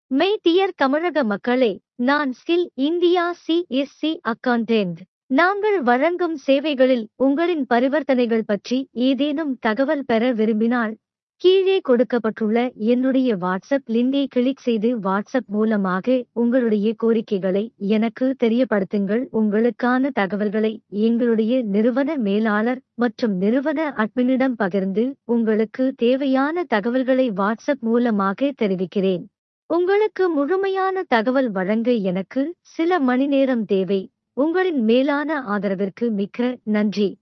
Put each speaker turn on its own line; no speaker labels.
மெய்டியர் தமிழக மக்களே நான் ஸ்கில் இந்தியா சிஎஸ்சி அக்கவுண்டென்ட் நாங்கள் வழங்கும் சேவைகளில் உங்களின் பரிவர்த்தனைகள் பற்றி ஏதேனும் தகவல் பெற விரும்பினால் கீழே கொடுக்கப்பட்டுள்ள என்னுடைய வாட்ஸ்அப் லிங்கை கிளிக் செய்து வாட்ஸ்அப் மூலமாக உங்களுடைய கோரிக்கைகளை எனக்கு தெரியப்படுத்துங்கள் உங்களுக்கான தகவல்களை எங்களுடைய நிறுவன மேலாளர் மற்றும் நிறுவன அட்மினிடம் பகிர்ந்து உங்களுக்கு தேவையான தகவல்களை வாட்ஸ்அப் மூலமாக தெரிவிக்கிறேன் உங்களுக்கு முழுமையான தகவல் வழங்க எனக்கு சில மணி நேரம் தேவை உங்களின் மேலான ஆதரவிற்கு மிக்க நன்றி